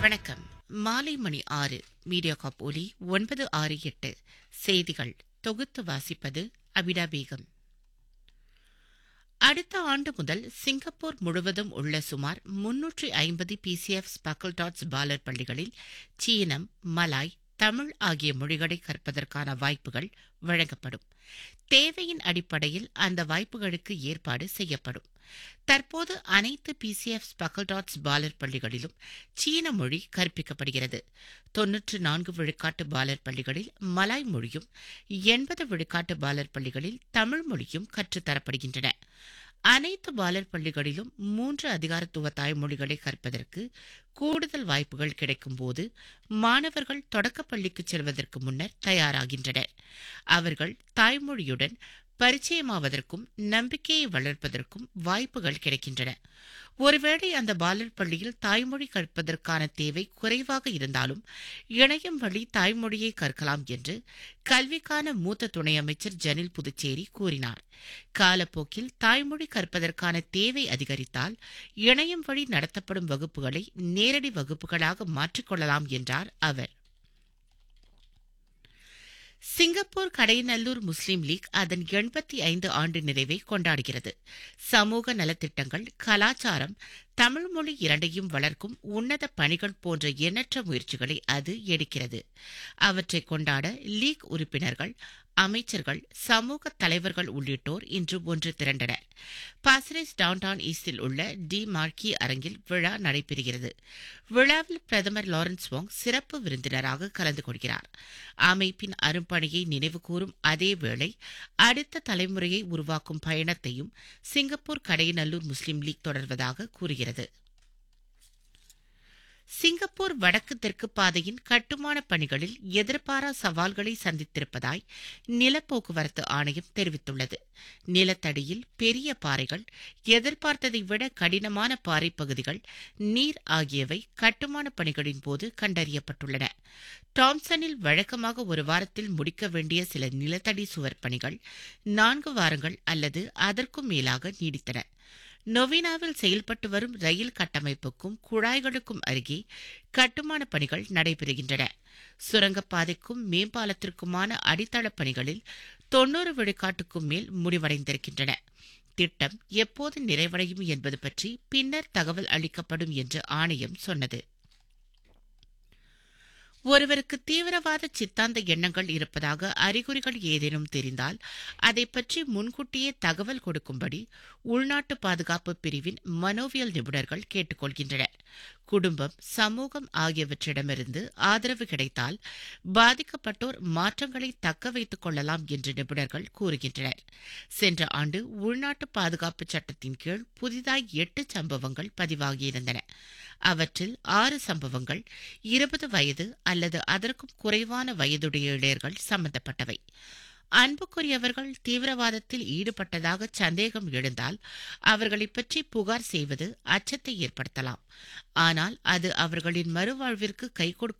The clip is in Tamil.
வணக்கம் மாலை மணி ஆறு மீடியா காப் ஒலி ஒன்பது ஆறு எட்டு செய்திகள் தொகுத்து வாசிப்பது அபிடா பேகம் அடுத்த ஆண்டு முதல் சிங்கப்பூர் முழுவதும் உள்ள சுமார் முன்னூற்றி ஐம்பது பிசிஎஃப் ஸ்பக்கல் டாட்ஸ் பாலர் பள்ளிகளில் சீனம் மலாய் தமிழ் ஆகிய மொழிகளை கற்பதற்கான வாய்ப்புகள் வழங்கப்படும் தேவையின் அடிப்படையில் அந்த வாய்ப்புகளுக்கு ஏற்பாடு செய்யப்படும் தற்போது அனைத்து பிசிஎஃப் ஸ்பக்கல்டாட்ஸ் பாலர் பள்ளிகளிலும் சீன மொழி கற்பிக்கப்படுகிறது தொன்னூற்று நான்கு விழுக்காட்டு பாலர் பள்ளிகளில் மலாய் மொழியும் எண்பது விழுக்காட்டு பாலர் பள்ளிகளில் தமிழ் மொழியும் கற்றுத்தரப்படுகின்றன அனைத்து பாலர் பள்ளிகளிலும் மூன்று அதிகாரத்துவ தாய்மொழிகளை கற்பதற்கு கூடுதல் வாய்ப்புகள் கிடைக்கும்போது மாணவர்கள் தொடக்கப் பள்ளிக்கு செல்வதற்கு முன்னர் தயாராகின்றனர் அவர்கள் தாய்மொழியுடன் பரிச்சயமாவதற்கும் நம்பிக்கையை வளர்ப்பதற்கும் வாய்ப்புகள் கிடைக்கின்றன ஒருவேளை அந்த பாலர் பள்ளியில் தாய்மொழி கற்பதற்கான தேவை குறைவாக இருந்தாலும் இணையம் வழி தாய்மொழியை கற்கலாம் என்று கல்விக்கான மூத்த துணை அமைச்சர் ஜனில் புதுச்சேரி கூறினார் காலப்போக்கில் தாய்மொழி கற்பதற்கான தேவை அதிகரித்தால் இணையம் வழி நடத்தப்படும் வகுப்புகளை நேரடி வகுப்புகளாக மாற்றிக்கொள்ளலாம் என்றார் அவர் சிங்கப்பூர் கடைநல்லூர் முஸ்லீம் லீக் அதன் எண்பத்தி ஐந்து ஆண்டு நிறைவை கொண்டாடுகிறது சமூக நலத்திட்டங்கள் கலாச்சாரம் தமிழ் மொழி இரண்டையும் வளர்க்கும் உன்னத பணிகள் போன்ற எண்ணற்ற முயற்சிகளை அது எடுக்கிறது அவற்றை கொண்டாட லீக் உறுப்பினர்கள் அமைச்சர்கள் சமூக தலைவர்கள் உள்ளிட்டோர் இன்று ஒன்று திரண்டனர் பாசரேஸ் டவுன்டவுன் ஈஸ்டில் உள்ள டி மார்க்கி அரங்கில் விழா நடைபெறுகிறது விழாவில் பிரதமர் லாரன்ஸ் வாங் சிறப்பு விருந்தினராக கலந்து கொள்கிறார் அமைப்பின் அரும்பணியை நினைவுகூரும் அதே வேளை அடுத்த தலைமுறையை உருவாக்கும் பயணத்தையும் சிங்கப்பூர் கடையநல்லூர் முஸ்லீம் லீக் தொடர்வதாக கூறுகிறது சிங்கப்பூர் வடக்கு தெற்கு பாதையின் கட்டுமான பணிகளில் எதிர்பாரா சவால்களை சந்தித்திருப்பதாய் நிலப்போக்குவரத்து ஆணையம் தெரிவித்துள்ளது நிலத்தடியில் பெரிய பாறைகள் எதிர்பார்த்ததை விட கடினமான பாறை பகுதிகள் நீர் ஆகியவை கட்டுமான பணிகளின் போது கண்டறியப்பட்டுள்ளன டாம்சனில் வழக்கமாக ஒரு வாரத்தில் முடிக்க வேண்டிய சில நிலத்தடி சுவர் பணிகள் நான்கு வாரங்கள் அல்லது அதற்கும் மேலாக நீடித்தன நொவினாவில் செயல்பட்டு வரும் ரயில் கட்டமைப்புக்கும் குழாய்களுக்கும் அருகே கட்டுமான பணிகள் நடைபெறுகின்றன சுரங்கப்பாதைக்கும் மேம்பாலத்திற்குமான அடித்தளப் பணிகளில் தொன்னூறு விழுக்காட்டுக்கும் மேல் முடிவடைந்திருக்கின்றன திட்டம் எப்போது நிறைவடையும் என்பது பற்றி பின்னர் தகவல் அளிக்கப்படும் என்று ஆணையம் சொன்னது ஒருவருக்கு தீவிரவாத சித்தாந்த எண்ணங்கள் இருப்பதாக அறிகுறிகள் ஏதேனும் தெரிந்தால் அதை பற்றி முன்கூட்டியே தகவல் கொடுக்கும்படி உள்நாட்டு பாதுகாப்பு பிரிவின் மனோவியல் நிபுணர்கள் கேட்டுக்கொள்கின்றனர் குடும்பம் சமூகம் ஆகியவற்றிடமிருந்து ஆதரவு கிடைத்தால் பாதிக்கப்பட்டோர் மாற்றங்களை தக்க வைத்துக் கொள்ளலாம் என்று நிபுணர்கள் கூறுகின்றனர் சென்ற ஆண்டு உள்நாட்டு பாதுகாப்பு சட்டத்தின் கீழ் புதிதாய் எட்டு சம்பவங்கள் பதிவாகியிருந்தன அவற்றில் ஆறு சம்பவங்கள் இருபது வயது அல்லது அதற்கும் குறைவான வயதுடைய இளையர்கள் சம்பந்தப்பட்டவை அன்புக்குரியவர்கள் தீவிரவாதத்தில் ஈடுபட்டதாக சந்தேகம் எழுந்தால் அவர்களை பற்றி புகார் செய்வது அச்சத்தை ஏற்படுத்தலாம் ஆனால் அது அவர்களின் மறுவாழ்விற்கு கை